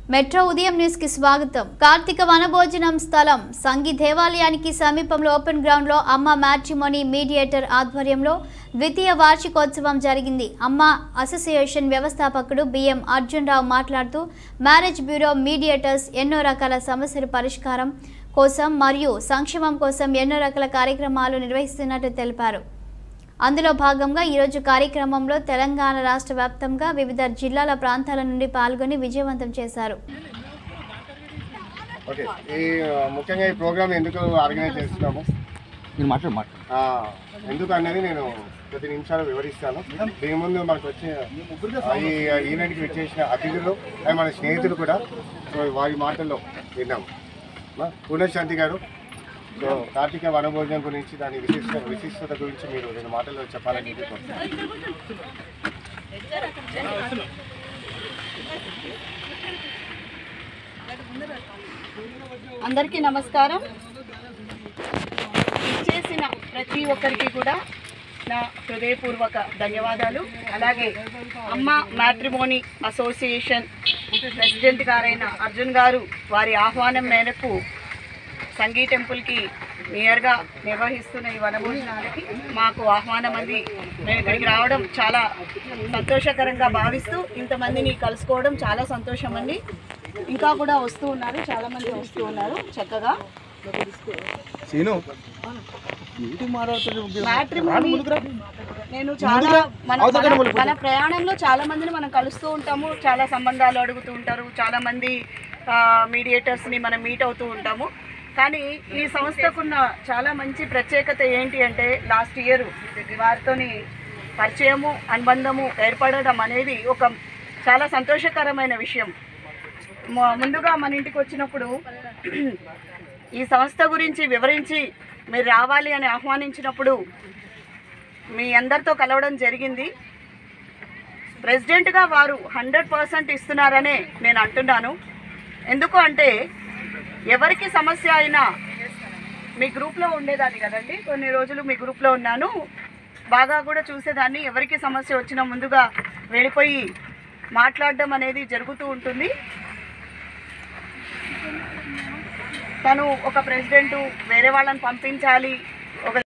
Metro ఉదయం news కి స్వాగతం కార్తీక వనభోజనం స్థలం సంగి దేవాలయానికి సమీపంలో ఓపెన్ గ్రౌండ్ లో అమ్మ మ్యాట్రిమోనీ మీడియేటర్ ఆధ్వర్యంలో ద్వితీయ వార్షికోత్సవం జరిగింది అమ్మ అసోసియేషన్ వ్యవస్థాపకుడు బిఎం అర్జున్ రావు మాట్లాడుతూ మ్యారేజ్ బ్యూరో మీడియేటర్స్ ఎన్నో రకాల సమస్యల పరిష్కారం కోసం మరియు సంక్షేమం కోసం ఎన్నో రకాల కార్యక్రమాలు నిర్వహిస్తున్నట్టు తెలిపారు అందులో భాగంగా ఈరోజు కార్యక్రమంలో తెలంగాణ రాష్ట్ర వ్యాప్తంగా వివిధ జిల్లాల ప్రాంతాల నుండి పాల్గొని విజయవంతం చేశారు ఓకే ఈ ఆ, ముఖ్యంగా ఈ ప్రోగ్రామ్ ఎందుకు ఆర్గనైజ్ చేస్తున్నాము మీరు మాట్లాడు మాట్లాడు ఆ, ఎందుకు అనేది నేను ప్రతి నిమిషాలు వివరిస్తాను దీని ముందు మనకు వచ్చే ఆ, ఈ ఈవెంట్కి వచ్చేసిన అతిథులు అండ్ మన స్నేహితులు కూడా సో వారి మాటల్లో విన్నాం మా పూర్ణశాంతి గారు సో కార్తీక వనభోజనం గురించి దాని విశిష్ట విశిష్టత గురించి మీరు రెండు మాటల్లో చెప్పాలని చెప్పి కోరుతున్నాను. అందరికీ నమస్కారం ఇచ్చేసిన ప్రతి ఒక్కరికి కూడా నా హృదయపూర్వక ధన్యవాదాలు అలాగే అమ్మ మ్యాట్రిమోనీ అసోసియేషన్ ప్రెసిడెంట్ గారైన అర్జున్ గారు వారి ఆహ్వానం మేరకు సంగీ టెంపుల్కి నియర్గా నిర్వహిస్తున్న ఈ వనభోజనాలకి మాకు ఆహ్వానం అంది మేము ఇక్కడికి రావడం చాలా సంతోషకరంగా భావిస్తూ ఇంతమందిని కలుసుకోవడం చాలా సంతోషం అండి ఇంకా కూడా వస్తూ ఉన్నారు చాలా మంది వస్తూ ఉన్నారు చక్కగా సీను ఏంటి మాట్లాడుతున్నావు? మ్యాట్రిమోనీ నేను చాలా మన మన- మన ప్రయాణంలో చాలా మందిని మనం కలుస్తూ ఉంటాము చాలా సంబంధాలు అడుగుతూ ఉంటారు చాలా మంది మీడియేటర్స్ని మనం మీట్ అవుతూ ఉంటాము కానీ ఈ సంస్థకున్న చాలా మంచి ప్రత్యేకత ఏంటి అంటే లాస్ట్ ఇయర్ వారితోని పరిచయము అనుబంధము ఏర్పడడం అనేది ఒక చాలా సంతోషకరమైన విషయం మ- ముందుగా మన ఇంటికి వచ్చినప్పుడు ఈ సంస్థ గురించి వివరించి మీరు రావాలి అని ఆహ్వానించినప్పుడు మీ అందరితో కలవడం జరిగింది ప్రెసిడెంట్గా వారు హండ్రెడ్ పర్సెంట్ ఇస్తున్నారనే నేను అంటున్నాను ఎందుకు అంటే ఎవరికి సమస్య అయినా మీ గ్రూప్లో ఉండేదాన్ని కదండి కొన్ని రోజులు మీ గ్రూప్లో ఉన్నాను బాగా కూడా చూసేదాన్ని ఎవరికి సమస్య వచ్చినా ముందుగా వెళ్ళిపోయి మాట్లాడడం అనేది జరుగుతూ ఉంటుంది తను ఒక ప్రెసిడెంట్ వేరే వాళ్ళని పంపించాలి ఒక